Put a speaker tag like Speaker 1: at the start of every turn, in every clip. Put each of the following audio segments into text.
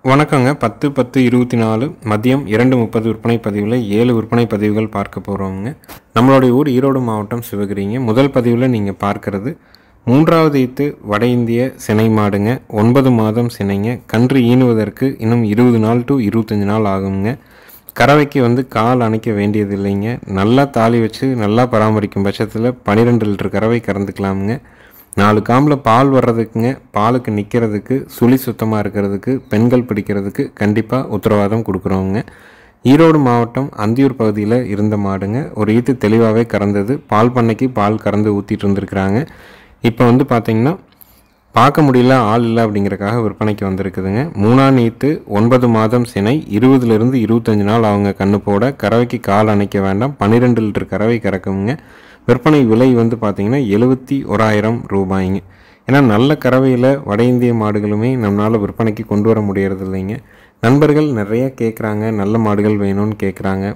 Speaker 1: வணக்கங்க பத்து பத்து இருபத்தி நாலு மதியம் இரண்டு முப்பது விற்பனை பதிவில் ஏழு விற்பனை பதிவுகள் பார்க்க போகிறோங்க நம்மளுடைய ஊர் ஈரோடு மாவட்டம் சிவகிரிங்க முதல் பதிவில் நீங்கள் பார்க்கறது மூன்றாவது ஈத்து வட இந்திய சினை மாடுங்க ஒன்பது மாதம் சினைங்க கன்று ஈனுவதற்கு இன்னும் இருபது நாள் டு இருபத்தஞ்சி நாள் ஆகுங்க கறவைக்கு வந்து கால் அணைக்க வேண்டியது இல்லைங்க நல்லா தாலி வச்சு நல்லா பராமரிக்கும் பட்சத்தில் பன்னிரெண்டு லிட்டர் கறவை கறந்துக்கலாமுங்க நாலு காம்பில் பால் வர்றதுக்குங்க பாலுக்கு நிற்கிறதுக்கு சுழி சுத்தமாக இருக்கிறதுக்கு பெண்கள் பிடிக்கிறதுக்கு கண்டிப்பாக உத்தரவாதம் கொடுக்குறோங்க ஈரோடு மாவட்டம் அந்தியூர் பகுதியில் இருந்த மாடுங்க ஒரு ஈத்து தெளிவாகவே கறந்தது பால் பண்ணைக்கு பால் கறந்து ஊற்றிட்டு இருந்திருக்கிறாங்க இப்போ வந்து பார்த்திங்கன்னா பார்க்க முடியல ஆள் இல்லை அப்படிங்கறக்காக விற்பனைக்கு வந்திருக்குதுங்க மூணாம் நீத்து ஒன்பது மாதம் சினை இருபதுலேருந்து இருபத்தஞ்சு நாள் அவங்க கண்ணு போட கறவைக்கு கால் அணைக்க வேண்டாம் பன்னிரெண்டு லிட்டர் கறவை கறக்குங்க விற்பனை விலை வந்து பார்த்திங்கன்னா எழுபத்தி ஓராயிரம் ரூபாய்ங்க ஏன்னா நல்ல கறவையில் வட இந்திய மாடுகளுமே நம்மளால் விற்பனைக்கு கொண்டு வர முடியறது இல்லைங்க நண்பர்கள் நிறைய கேட்குறாங்க நல்ல மாடுகள் வேணும்னு கேட்குறாங்க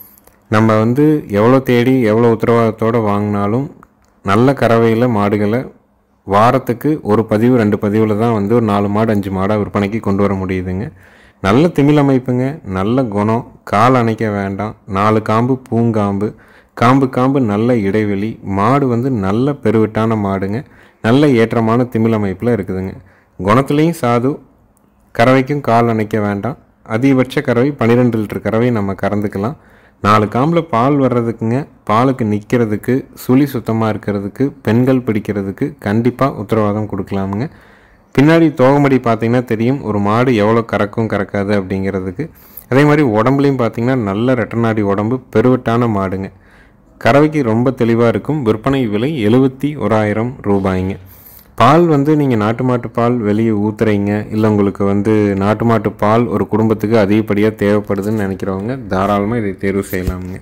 Speaker 1: நம்ம வந்து எவ்வளோ தேடி எவ்வளோ உத்தரவாதத்தோடு வாங்கினாலும் நல்ல கறவையில் மாடுகளை வாரத்துக்கு ஒரு பதிவு ரெண்டு பதிவில் தான் வந்து ஒரு நாலு மாடு அஞ்சு மாடாக விற்பனைக்கு கொண்டு வர முடியுதுங்க நல்ல திமிழ் அமைப்புங்க நல்ல குணம் கால் அணைக்க வேண்டாம் நாலு காம்பு பூங்காம்பு காம்பு காம்பு நல்ல இடைவெளி மாடு வந்து நல்ல பெருவிட்டான மாடுங்க நல்ல ஏற்றமான திமிழ் அமைப்பில் இருக்குதுங்க குணத்துலேயும் சாது கறவைக்கும் கால் அணைக்க வேண்டாம் அதிகபட்ச கறவை பன்னிரெண்டு லிட்டர் கறவை நம்ம கறந்துக்கலாம் நாலு காம்பில் பால் வர்றதுக்குங்க பாலுக்கு நிற்கிறதுக்கு சுழி சுத்தமாக இருக்கிறதுக்கு பெண்கள் பிடிக்கிறதுக்கு கண்டிப்பாக உத்தரவாதம் கொடுக்கலாமுங்க பின்னாடி தோகமடி பார்த்தீங்கன்னா தெரியும் ஒரு மாடு எவ்வளோ கறக்கும் கறக்காது அப்படிங்கிறதுக்கு அதே மாதிரி உடம்புலையும் பார்த்தீங்கன்னா நல்ல ரெட்டநாடி உடம்பு பெருவட்டான மாடுங்க கறவைக்கு ரொம்ப தெளிவாக இருக்கும் விற்பனை விலை எழுபத்தி ஓராயிரம் ரூபாய்ங்க பால் வந்து நீங்கள் நாட்டு மாட்டு பால் வெளியே ஊற்றுறீங்க இல்லை உங்களுக்கு வந்து நாட்டு மாட்டு பால் ஒரு குடும்பத்துக்கு அதிகப்படியாக தேவைப்படுதுன்னு நினைக்கிறவங்க தாராளமாக இதை தேர்வு செய்யலாமுங்க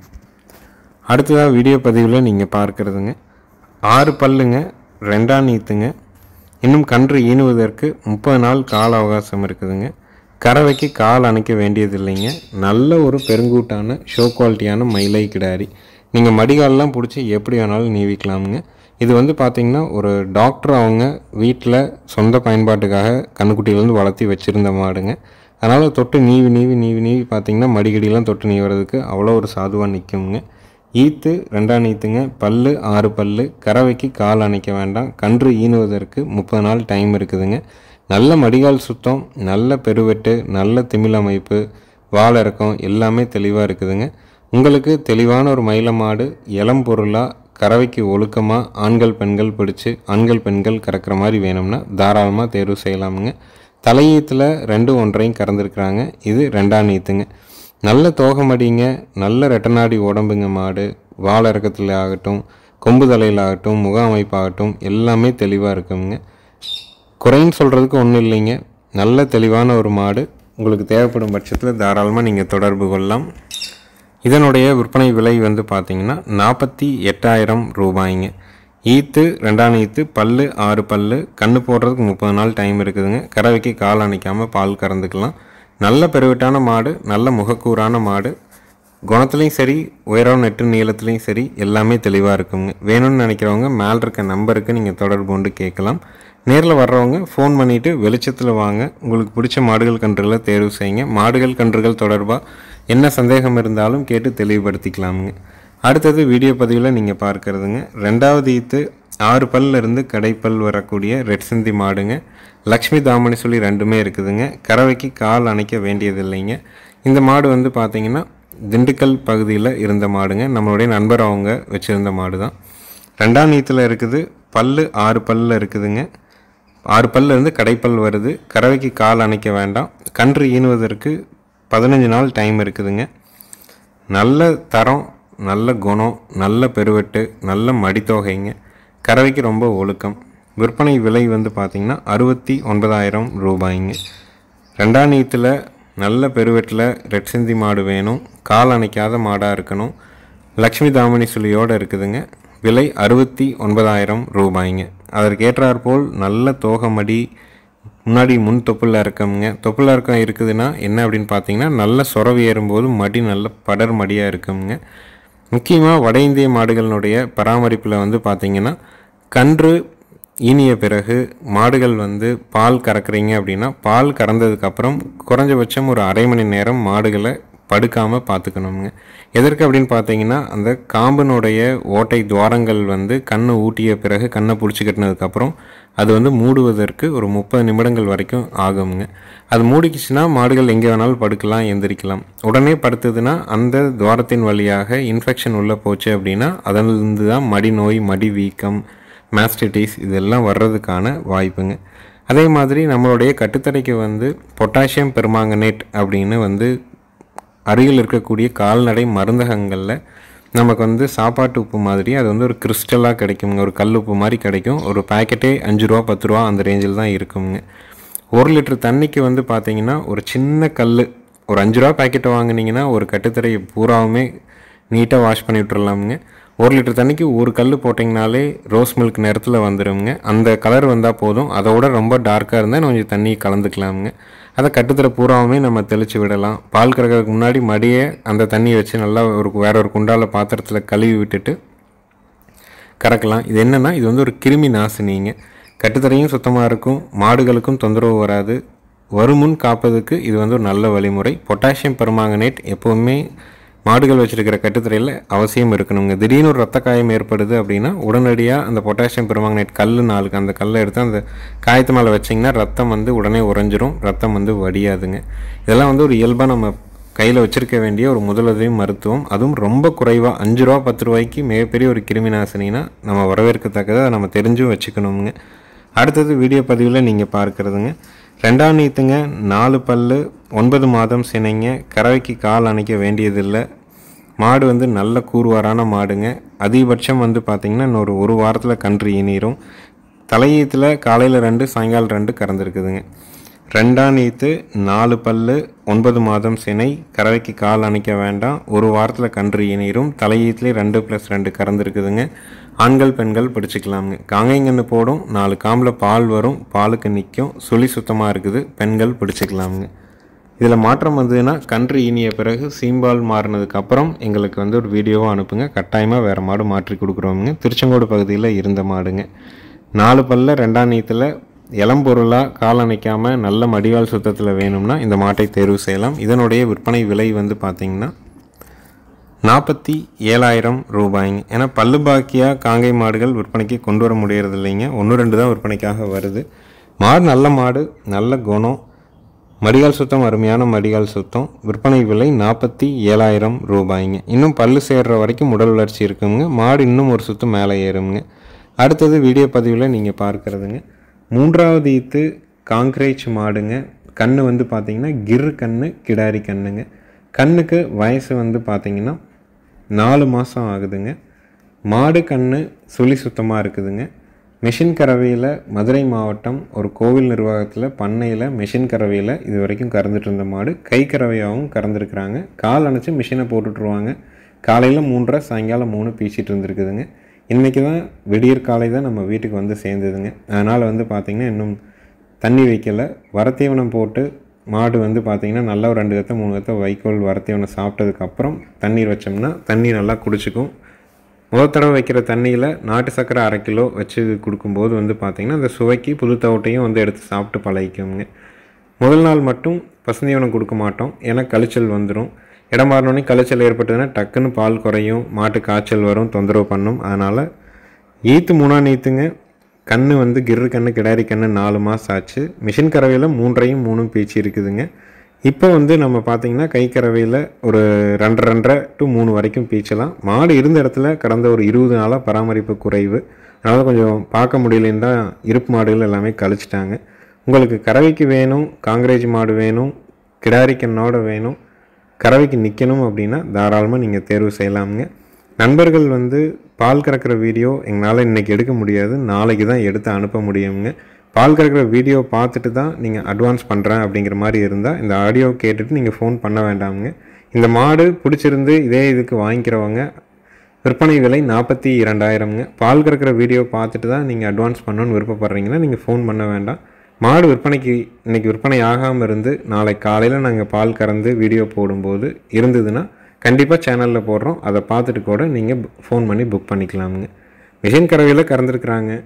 Speaker 1: அடுத்ததாக வீடியோ பதிவில் நீங்கள் பார்க்குறதுங்க ஆறு பல்லுங்க ரெண்டாம் நீத்துங்க இன்னும் கன்று ஈனுவதற்கு முப்பது நாள் கால அவகாசம் இருக்குதுங்க கறவைக்கு கால் அணைக்க வேண்டியது இல்லைங்க நல்ல ஒரு பெருங்கூட்டான ஷோ குவாலிட்டியான மயிலை கிடாரி நீங்கள் மடிகாலெலாம் பிடிச்சி எப்படி வேணாலும் நீவிக்கலாமுங்க இது வந்து பார்த்திங்கன்னா ஒரு டாக்டர் அவங்க வீட்டில் சொந்த பயன்பாட்டுக்காக கண்ணுக்குட்டியிலேருந்து வளர்த்தி வச்சுருந்த மாடுங்க அதனால் தொட்டு நீவி நீவி நீவி நீவி பார்த்திங்கன்னா மடிக்கடியெலாம் தொட்டு நீவுறதுக்கு அவ்வளோ ஒரு சாதுவாக நிற்குங்க ஈத்து ரெண்டாம் ஈத்துங்க பல்லு ஆறு பல்லு கறவைக்கு கால் அணைக்க வேண்டாம் கன்று ஈனுவதற்கு முப்பது நாள் டைம் இருக்குதுங்க நல்ல மடிகால் சுத்தம் நல்ல பெருவெட்டு நல்ல திமிழ் அமைப்பு வால் இறக்கம் எல்லாமே தெளிவாக இருக்குதுங்க உங்களுக்கு தெளிவான ஒரு மயில மாடு இளம் பொருளாக கறவைக்கு ஒழுக்கமாக ஆண்கள் பெண்கள் பிடிச்சி ஆண்கள் பெண்கள் கறக்கிற மாதிரி வேணும்னா தாராளமாக தேர்வு செய்யலாமுங்க தலையீத்தில் ரெண்டு ஒன்றையும் கறந்துருக்குறாங்க இது ரெண்டாம் நீத்துங்க நல்ல தோகமடிங்க நல்ல ரெட்டநாடி உடம்புங்க மாடு வால் இறக்கத்தில் ஆகட்டும் கொம்பு தலையில் ஆகட்டும் முக அமைப்பாகட்டும் எல்லாமே தெளிவாக இருக்குங்க குறைன்னு சொல்கிறதுக்கு ஒன்றும் இல்லைங்க நல்ல தெளிவான ஒரு மாடு உங்களுக்கு தேவைப்படும் பட்சத்தில் தாராளமாக நீங்கள் தொடர்பு கொள்ளலாம் இதனுடைய விற்பனை விலை வந்து பார்த்தீங்கன்னா நாற்பத்தி எட்டாயிரம் ரூபாய்ங்க ஈத்து ரெண்டாம் ஈத்து பல்லு ஆறு பல்லு கண்ணு போடுறதுக்கு முப்பது நாள் டைம் இருக்குதுங்க கறவைக்கு கால் அணைக்காமல் பால் கறந்துக்கலாம் நல்ல பெருவிட்டான மாடு நல்ல முகக்கூறான மாடு குணத்துலேயும் சரி உயரம் நெட்டு நீளத்துலேயும் சரி எல்லாமே தெளிவாக இருக்குங்க வேணும்னு நினைக்கிறவங்க மேலே இருக்க நம்பருக்கு நீங்கள் தொடர்பு கொண்டு கேட்கலாம் நேரில் வர்றவங்க ஃபோன் பண்ணிவிட்டு வெளிச்சத்தில் வாங்க உங்களுக்கு பிடிச்ச மாடுகள் கன்றுகளை தேர்வு செய்யுங்க மாடுகள் கன்றுகள் தொடர்பாக என்ன சந்தேகம் இருந்தாலும் கேட்டு தெளிவுபடுத்திக்கலாமுங்க அடுத்தது வீடியோ பதிவில் நீங்கள் பார்க்குறதுங்க ரெண்டாவது ஈத்து ஆறு பல்ல இருந்து கடைப்பல் வரக்கூடிய ரெட் சிந்தி மாடுங்க லக்ஷ்மி தாமணி சொல்லி ரெண்டுமே இருக்குதுங்க கறவைக்கு கால் அணைக்க வேண்டியது இல்லைங்க இந்த மாடு வந்து பார்த்திங்கன்னா திண்டுக்கல் பகுதியில் இருந்த மாடுங்க நம்மளுடைய நண்பர் அவங்க வச்சுருந்த மாடு தான் ரெண்டாம் நீத்தில் இருக்குது பல்லு ஆறு பல்லில் இருக்குதுங்க ஆறு பல்ல இருந்து கடைப்பல் வருது கறவைக்கு கால் அணைக்க வேண்டாம் கன்று ஈனுவதற்கு பதினஞ்சு நாள் டைம் இருக்குதுங்க நல்ல தரம் நல்ல குணம் நல்ல பெருவெட்டு நல்ல மடித்தொகைங்க கறவைக்கு ரொம்ப ஒழுக்கம் விற்பனை விலை வந்து பார்த்திங்கன்னா அறுபத்தி ஒன்பதாயிரம் ரூபாய்ங்க ரெண்டாம் நீத்தில் நல்ல பெருவெட்டில் ரெட் சிந்தி மாடு வேணும் கால் அணைக்காத மாடாக இருக்கணும் லக்ஷ்மி தாமணி சுழியோடு இருக்குதுங்க விலை அறுபத்தி ஒன்பதாயிரம் ரூபாய்ங்க அதற்கேற்றாற்போல் நல்ல தோகமடி முன்னாடி முன் தொப்புல இருக்கமுங்க தொப்புல இறக்கம் இருக்குதுன்னா என்ன அப்படின்னு பார்த்தீங்கன்னா நல்ல சுரவி ஏறும்போது மடி நல்ல படர் மடியாக இருக்குங்க முக்கியமாக வட இந்திய மாடுகளினுடைய பராமரிப்பில் வந்து பார்த்திங்கன்னா கன்று ஈனிய பிறகு மாடுகள் வந்து பால் கறக்குறீங்க அப்படின்னா பால் கறந்ததுக்கப்புறம் குறைஞ்சபட்சம் ஒரு அரை மணி நேரம் மாடுகளை படுக்காமல் பார்த்துக்கணுங்க எதற்கு அப்படின்னு பார்த்தீங்கன்னா அந்த காம்பினுடைய ஓட்டை துவாரங்கள் வந்து கண்ணை ஊட்டிய பிறகு கண்ணை பிடிச்சி கட்டினதுக்கப்புறம் அது வந்து மூடுவதற்கு ஒரு முப்பது நிமிடங்கள் வரைக்கும் ஆகுங்க அது மூடிக்குச்சுன்னா மாடுகள் எங்கே வேணாலும் படுக்கலாம் எந்திரிக்கலாம் உடனே படுத்ததுன்னா அந்த துவாரத்தின் வழியாக இன்ஃபெக்ஷன் உள்ளே போச்சு அப்படின்னா அதிலிருந்து தான் மடி நோய் மடி வீக்கம் மாஸ்டிட்டிஸ் இதெல்லாம் வர்றதுக்கான வாய்ப்புங்க அதே மாதிரி நம்மளுடைய கட்டுத்தடைக்கு வந்து பொட்டாசியம் பெருமாங்கனேட் அப்படின்னு வந்து அருகில் இருக்கக்கூடிய கால்நடை மருந்தகங்களில் நமக்கு வந்து சாப்பாட்டு உப்பு மாதிரி அது வந்து ஒரு கிறிஸ்டலாக கிடைக்குங்க ஒரு கல் உப்பு மாதிரி கிடைக்கும் ஒரு பாக்கெட்டே அஞ்சு ரூபா பத்து ரூபா அந்த ரேஞ்சில் தான் இருக்குங்க ஒரு லிட்டர் தண்ணிக்கு வந்து பார்த்தீங்கன்னா ஒரு சின்ன கல் ஒரு அஞ்சு ரூபா பாக்கெட்டை வாங்குனீங்கன்னா ஒரு கட்டுத்தரையை பூராவுமே நீட்டாக வாஷ் பண்ணி விட்டுறலாமுங்க ஒரு லிட்டர் தண்ணிக்கு ஒரு கல் போட்டிங்கனாலே ரோஸ் மில்க் நேரத்தில் வந்துடுங்க அந்த கலர் வந்தால் போதும் அதோட ரொம்ப டார்க்காக இருந்தால் கொஞ்சம் தண்ணி கலந்துக்கலாமுங்க அதை கட்டுத்தர பூராவுமே நம்ம தெளித்து விடலாம் பால் கறக்கிறதுக்கு முன்னாடி மடியை அந்த தண்ணியை வச்சு நல்லா ஒரு வேற ஒரு குண்டால பாத்திரத்தில் கழுவி விட்டுட்டு கறக்கலாம் இது என்னென்னா இது வந்து ஒரு கிருமி நாசினிங்க கட்டுத்தரையும் சுத்தமாக இருக்கும் மாடுகளுக்கும் தொந்தரவு வராது வருமுன் காப்பதுக்கு இது வந்து ஒரு நல்ல வழிமுறை பொட்டாசியம் பெர்மாங்கனேட் எப்போவுமே மாடுகள் வச்சுருக்கிற கட்டுத்தரையில் அவசியம் இருக்கணுங்க திடீர்னு ஒரு ரத்த காயம் ஏற்படுது அப்படின்னா உடனடியாக அந்த பொட்டாசியம் பெர்மாங்கனேட் கல் நாளுக்கு அந்த கல்லை எடுத்து அந்த காயத்து மேலே வச்சிங்கன்னா ரத்தம் வந்து உடனே உறைஞ்சிரும் ரத்தம் வந்து வடியாதுங்க இதெல்லாம் வந்து ஒரு இயல்பாக நம்ம கையில் வச்சிருக்க வேண்டிய ஒரு முதலுதவி மருத்துவம் அதுவும் ரொம்ப குறைவாக அஞ்சு ரூபா பத்து ரூபாய்க்கு மிகப்பெரிய ஒரு கிருமி நாசினினா நம்ம வரவேற்கத்தக்கதை அதை நம்ம தெரிஞ்சும் வச்சுக்கணுங்க அடுத்தது வீடியோ பதிவில் நீங்கள் பார்க்குறதுங்க ரெண்டாம் நீத்துங்க நாலு பல்லு ஒன்பது மாதம் சினைங்க கறவைக்கு கால் அணைக்க வேண்டியதில்லை மாடு வந்து நல்ல கூறுவாரான மாடுங்க அதிகபட்சம் வந்து பார்த்திங்கன்னா இன்னொரு ஒரு வாரத்தில் கன்று ஈனிரும் தலையீத்தில் காலையில் ரெண்டு சாயங்காலம் ரெண்டு கறந்துருக்குதுங்க ரெண்டாம் நீத்து நாலு பல்லு ஒன்பது மாதம் சினை கறவைக்கு கால் அணைக்க வேண்டாம் ஒரு வாரத்தில் கன்று ஈனிரும் தலையீத்துலேயே ரெண்டு ப்ளஸ் ரெண்டு கறந்துருக்குதுங்க ஆண்கள் பெண்கள் பிடிச்சிக்கலாமுங்க காங்கைங்கன்னு போடும் நாலு காம்பில் பால் வரும் பாலுக்கு நிற்கும் சுழி சுத்தமாக இருக்குது பெண்கள் பிடிச்சிக்கலாமுங்க இதில் மாற்றம் வந்ததுன்னா கன்று ஈனிய பிறகு சீம்பால் மாறினதுக்கு அப்புறம் எங்களுக்கு வந்து ஒரு வீடியோவாக அனுப்புங்க கட்டாயமாக வேறு மாடு மாற்றி கொடுக்குறோமுங்க திருச்செங்கோடு பகுதியில் இருந்த மாடுங்க நாலு பல்ல ரெண்டாம் நீத்தில் இளம்பொருளாக கால் அணைக்காமல் நல்ல மடிவால் சுத்தத்தில் வேணும்னா இந்த மாட்டை தேர்வு செய்யலாம் இதனுடைய விற்பனை விலை வந்து பார்த்திங்கன்னா நாற்பத்தி ஏழாயிரம் ரூபாய்ங்க ஏன்னா பல்லு பாக்கியாக காங்கை மாடுகள் விற்பனைக்கு கொண்டு வர முடியறது இல்லைங்க ஒன்று ரெண்டு தான் விற்பனைக்காக வருது மாடு நல்ல மாடு நல்ல குணம் மடிகால் சுத்தம் அருமையான மடிகால் சுத்தம் விற்பனை விலை நாற்பத்தி ஏழாயிரம் ரூபாய்ங்க இன்னும் பல்லு சேர்ற வரைக்கும் உடல் வளர்ச்சி இருக்குங்க மாடு இன்னும் ஒரு சுத்தம் மேலே ஏறுங்க அடுத்தது வீடியோ பதிவில் நீங்கள் பார்க்குறதுங்க மூன்றாவது ஈத்து காங்க்ரேஜ் மாடுங்க கண்ணு வந்து பார்த்தீங்கன்னா கிர் கண்ணு கிடாரி கண்ணுங்க கண்ணுக்கு வயசு வந்து பார்த்தீங்கன்னா நாலு மாதம் ஆகுதுங்க மாடு கண்ணு சுழி சுத்தமாக இருக்குதுங்க மிஷின் கறவையில் மதுரை மாவட்டம் ஒரு கோவில் நிர்வாகத்தில் பண்ணையில் மிஷின் கறவையில் இது வரைக்கும் கறந்துட்டு இருந்த மாடு கை கறவையாகவும் கறந்துருக்குறாங்க கால் அணைச்சி மிஷினை போட்டுட்ருவாங்க காலையில் மூன்றரை சாயங்காலம் மூணு பீச்சிட்டு இருந்துருக்குதுங்க இன்றைக்கி தான் விடியற் காலை தான் நம்ம வீட்டுக்கு வந்து சேர்ந்ததுங்க அதனால் வந்து பார்த்திங்கன்னா இன்னும் தண்ணி வைக்கல வரத்தீவனம் போட்டு மாடு வந்து பார்த்திங்கன்னா நல்லா ஒரு ரெண்டு கத்தை மூணு கத்தை வைக்கோல் வரத்தீவனம் சாப்பிட்டதுக்கப்புறம் தண்ணீர் வச்சோம்னா தண்ணி நல்லா குடிச்சிக்கும் முதல் தடவை வைக்கிற தண்ணியில் நாட்டு சர்க்கரை அரை கிலோ வச்சு கொடுக்கும்போது வந்து பார்த்திங்கன்னா அந்த சுவைக்கு புது தவிட்டையும் வந்து எடுத்து சாப்பிட்டு பழகிக்குங்க முதல் நாள் மட்டும் பசுந்தீவனம் கொடுக்க மாட்டோம் ஏன்னா கழிச்சல் வந்துடும் இடம் மாறினோடனே கழிச்சல் ஏற்பட்டதுன்னா டக்குன்னு பால் குறையும் மாட்டு காய்ச்சல் வரும் தொந்தரவு பண்ணும் அதனால் ஈத்து மூணாம் நீத்துங்க கண்ணு வந்து கிர்ரு கண்ணு கிடாரி கண்ணு நாலு மாதம் ஆச்சு மிஷின் கறவையில் மூன்றையும் மூணும் பீச்சு இருக்குதுங்க இப்போ வந்து நம்ம பார்த்திங்கன்னா கை கறவையில் ஒரு ரெண்டரை ரெண்டரை டு மூணு வரைக்கும் பீச்சலாம் மாடு இருந்த இடத்துல கடந்த ஒரு இருபது நாளாக பராமரிப்பு குறைவு அதனால் கொஞ்சம் பார்க்க முடியலன்னு தான் இருப்பு மாடுகள் எல்லாமே கழிச்சிட்டாங்க உங்களுக்கு கறவைக்கு வேணும் காங்கிரேஜ் மாடு வேணும் கிடாரி கண்ணோட வேணும் கறவைக்கு நிற்கணும் அப்படின்னா தாராளமாக நீங்கள் தேர்வு செய்யலாமுங்க நண்பர்கள் வந்து பால் கறக்கிற வீடியோ எங்களால் இன்றைக்கி எடுக்க முடியாது நாளைக்கு தான் எடுத்து அனுப்ப முடியுங்க பால் கறக்கிற வீடியோ பார்த்துட்டு தான் நீங்கள் அட்வான்ஸ் பண்ணுறேன் அப்படிங்கிற மாதிரி இருந்தால் இந்த ஆடியோ கேட்டுட்டு நீங்கள் ஃபோன் பண்ண வேண்டாமுங்க இந்த மாடு பிடிச்சிருந்து இதே இதுக்கு வாங்கிக்கிறவங்க விற்பனை விலை நாற்பத்தி இரண்டாயிரம்ங்க பால் கறக்கிற வீடியோ பார்த்துட்டு தான் நீங்கள் அட்வான்ஸ் பண்ணணும்னு விருப்பப்படுறீங்கன்னா நீங்கள் ஃபோன் பண்ண வேண்டாம் மாடு விற்பனைக்கு இன்றைக்கி விற்பனை ஆகாமல் இருந்து நாளை காலையில் நாங்கள் பால் கறந்து வீடியோ போடும்போது இருந்ததுன்னா கண்டிப்பாக சேனலில் போடுறோம் அதை பார்த்துட்டு கூட நீங்கள் ஃபோன் பண்ணி புக் பண்ணிக்கலாமுங்க மிஷின் கறவையில் கறந்துருக்குறாங்க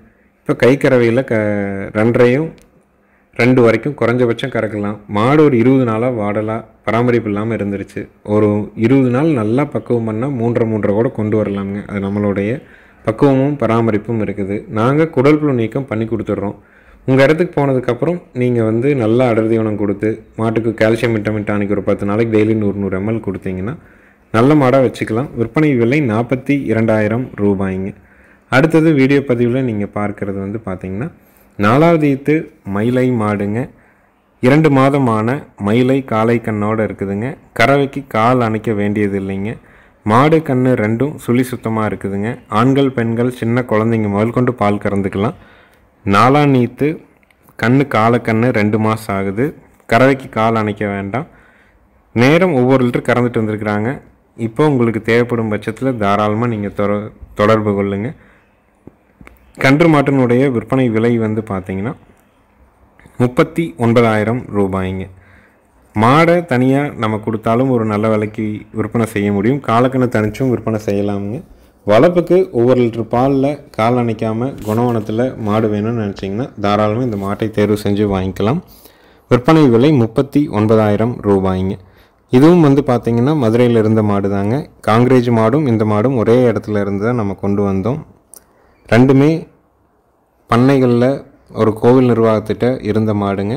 Speaker 1: இப்போ கை கறவையில் க ரெண்டரையும் ரெண்டு வரைக்கும் குறைஞ்சபட்சம் கறக்கலாம் மாடு ஒரு இருபது நாளாக வாடலாக பராமரிப்பு இல்லாமல் இருந்துருச்சு ஒரு இருபது நாள் நல்லா பக்குவம் பண்ணால் மூன்றரை மூன்றரை கூட கொண்டு வரலாமுங்க அது நம்மளுடைய பக்குவமும் பராமரிப்பும் இருக்குது நாங்கள் குடல் புழு நீக்கம் பண்ணி கொடுத்துட்றோம் உங்கள் இடத்துக்கு போனதுக்கப்புறம் நீங்கள் வந்து நல்லா அடர் தீவனம் கொடுத்து மாட்டுக்கு கால்சியம் விட்டமின் டானிக் ஒரு பத்து நாளைக்கு டெய்லி நூறு நூறு எம்எல் கொடுத்தீங்கன்னா நல்ல மாடாக வச்சுக்கலாம் விற்பனை விலை நாற்பத்தி இரண்டாயிரம் ரூபாய்ங்க அடுத்தது வீடியோ பதிவில் நீங்கள் பார்க்குறது வந்து பார்த்தீங்கன்னா நாலாவது ஈத்து மயிலை மாடுங்க இரண்டு மாதமான மயிலை காளை கண்ணோடு இருக்குதுங்க கறவைக்கு கால் அணைக்க வேண்டியது இல்லைங்க மாடு கன்று ரெண்டும் சுழி சுத்தமாக இருக்குதுங்க ஆண்கள் பெண்கள் சின்ன குழந்தைங்க முதல் கொண்டு பால் கறந்துக்கலாம் நாலாம் நீத்து கண்ணு காலக்கண்ணு ரெண்டு மாதம் ஆகுது கறவைக்கு கால் அணைக்க வேண்டாம் நேரம் ஒவ்வொரு லிட்டர் கறந்துட்டு வந்திருக்கிறாங்க இப்போ உங்களுக்கு தேவைப்படும் பட்சத்தில் தாராளமாக நீங்கள் தொட தொடர்பு கொள்ளுங்கள் கன்று மாட்டினுடைய விற்பனை விலை வந்து பார்த்தீங்கன்னா முப்பத்தி ஒன்பதாயிரம் ரூபாய்ங்க மாடை தனியாக நம்ம கொடுத்தாலும் ஒரு நல்ல விலைக்கு விற்பனை செய்ய முடியும் காலக்கண்ணை தனிச்சும் விற்பனை செய்யலாமுங்க வளர்ப்புக்கு ஒவ்வொரு லிட்டர் பாலில் கால் அணைக்காமல் குணவனத்தில் மாடு வேணும்னு நினச்சிங்கன்னா தாராளமாக இந்த மாட்டை தேர்வு செஞ்சு வாங்கிக்கலாம் விற்பனை விலை முப்பத்தி ஒன்பதாயிரம் ரூபாய்ங்க இதுவும் வந்து பார்த்திங்கன்னா மதுரையில் இருந்த மாடு தாங்க காங்கிரேஜ் மாடும் இந்த மாடும் ஒரே இடத்துல இருந்து தான் நம்ம கொண்டு வந்தோம் ரெண்டுமே பண்ணைகளில் ஒரு கோவில் நிர்வாகத்திட்ட இருந்த மாடுங்க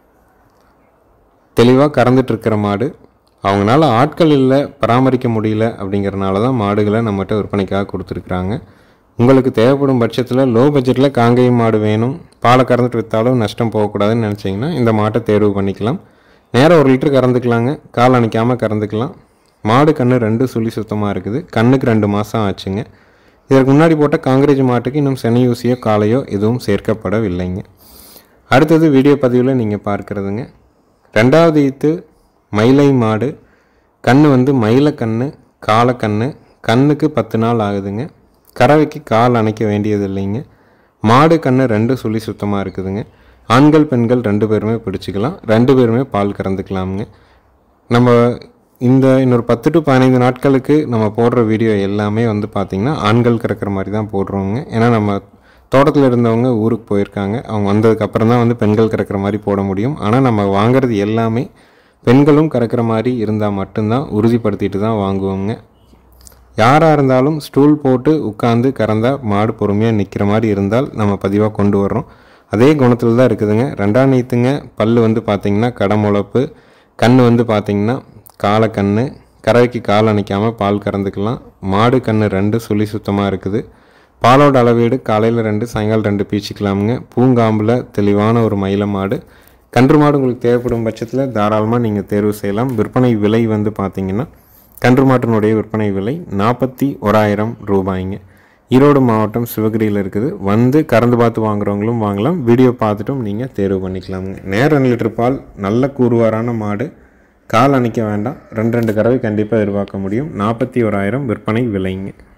Speaker 1: தெளிவாக கறந்துட்டு இருக்கிற மாடு அவங்களால ஆட்கள் இல்லை பராமரிக்க முடியல அப்படிங்கிறனால தான் மாடுகளை நம்மகிட்ட விற்பனைக்காக கொடுத்துருக்குறாங்க உங்களுக்கு தேவைப்படும் பட்சத்தில் லோ பட்ஜெட்டில் காங்கேயம் மாடு வேணும் பாலை கறந்துட்டு விற்றாலும் நஷ்டம் போகக்கூடாதுன்னு நினச்சிங்கன்னா இந்த மாட்டை தேர்வு பண்ணிக்கலாம் நேராக ஒரு லிட்டர் கறந்துக்கலாங்க கால் அணைக்காமல் கறந்துக்கலாம் மாடு கன்று ரெண்டு சுழி சுத்தமாக இருக்குது கண்ணுக்கு ரெண்டு மாதம் ஆச்சுங்க இதற்கு முன்னாடி போட்ட காங்கிரேஜ் மாட்டுக்கு இன்னும் செனையூசியோ காலையோ எதுவும் சேர்க்கப்படவில்லைங்க அடுத்தது வீடியோ பதிவில் நீங்கள் பார்க்குறதுங்க ரெண்டாவது ஈத்து மயிலை மாடு கண்ணு வந்து மயில கண்ணு காலக்கண்ணு கண்ணுக்கு பத்து நாள் ஆகுதுங்க கறவைக்கு கால் அணைக்க வேண்டியது இல்லைங்க மாடு கண்ணு ரெண்டு சுழி சுத்தமாக இருக்குதுங்க ஆண்கள் பெண்கள் ரெண்டு பேருமே பிடிச்சிக்கலாம் ரெண்டு பேருமே பால் கறந்துக்கலாமுங்க நம்ம இந்த இன்னொரு பத்து டு பதினைந்து நாட்களுக்கு நம்ம போடுற வீடியோ எல்லாமே வந்து பார்த்திங்கன்னா ஆண்கள் கறக்கிற மாதிரி தான் போடுறோங்க ஏன்னா நம்ம தோட்டத்தில் இருந்தவங்க ஊருக்கு போயிருக்காங்க அவங்க வந்ததுக்கப்புறம் தான் வந்து பெண்கள் கறக்கிற மாதிரி போட முடியும் ஆனால் நம்ம வாங்குறது எல்லாமே பெண்களும் கறக்கிற மாதிரி இருந்தால் மட்டும்தான் உறுதிப்படுத்திட்டு தான் வாங்குவோங்க யாராக இருந்தாலும் ஸ்டூல் போட்டு உட்காந்து கறந்தா மாடு பொறுமையாக நிற்கிற மாதிரி இருந்தால் நம்ம பதிவாக கொண்டு வர்றோம் அதே குணத்தில் தான் இருக்குதுங்க ரெண்டாம் நீத்துங்க பல் வந்து பார்த்திங்கன்னா கடமுளப்பு கண் வந்து பார்த்திங்கன்னா காலக்கண்ணு கறவைக்கு கால் அணைக்காமல் பால் கறந்துக்கலாம் மாடு கண்ணு ரெண்டு சுழி சுத்தமாக இருக்குது பாலோட அளவீடு காலையில் ரெண்டு சாயங்காலம் ரெண்டு பீச்சிக்கலாமுங்க பூங்காம்பில் தெளிவான ஒரு மயில மாடு கன்று மாடு உங்களுக்கு தேவைப்படும் பட்சத்தில் தாராளமாக நீங்கள் தேர்வு செய்யலாம் விற்பனை விலை வந்து பார்த்தீங்கன்னா கன்று மாட்டினுடைய விற்பனை விலை நாற்பத்தி ஓராயிரம் ரூபாய்ங்க ஈரோடு மாவட்டம் சிவகிரியில் இருக்குது வந்து கறந்து பார்த்து வாங்குறவங்களும் வாங்கலாம் வீடியோ பார்த்துட்டும் நீங்கள் தேர்வு பண்ணிக்கலாமுங்க நேர ரெண்டு லிட்டர் பால் நல்ல கூறுவாரான மாடு கால் அணைக்க வேண்டாம் ரெண்டு ரெண்டு கறவை கண்டிப்பாக எதிர்பார்க்க முடியும் நாற்பத்தி ஓராயிரம் விற்பனை விலைங்க